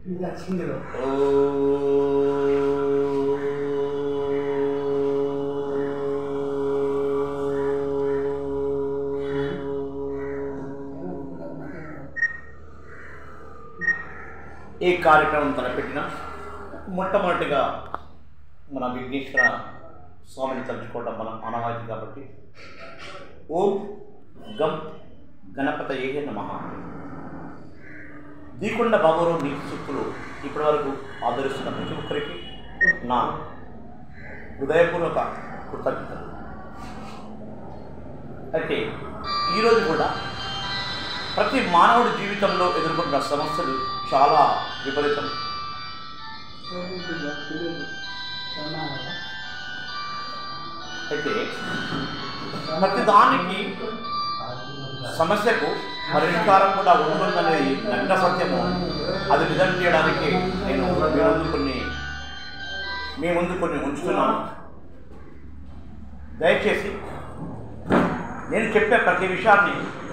ఇంకా చిందులో ఈ కార్యక్రమం తలపెట్టిన మొట్టమొదటిగా మన విఘ్నేశ్వర స్వామిని తలుచుకోవడం మనం ఆనవాయితీ కాబట్టి ఓం గం గణపతయే నమ దీకొండ బాబురావు నీతి సూక్తులు ఇప్పటివరకు ఆదరిస్తున్న ప్రతి ఒక్కరికి నా హృదయపూర్వక కృతజ్ఞతలు అయితే ఈరోజు కూడా ప్రతి మానవుడి జీవితంలో ఎదుర్కొంటున్న సమస్యలు చాలా విపరీతం అయితే ప్రతి దానికి సమస్యకు పరిష్కారం కూడా ఉంటుందనేది నగ్న సత్యము అది నిజం చేయడానికి నేను మీ ముందు కొన్ని మీ ముందు కొన్ని ఉంచుతున్నాను దయచేసి నేను చెప్పే ప్రతి విషయాన్ని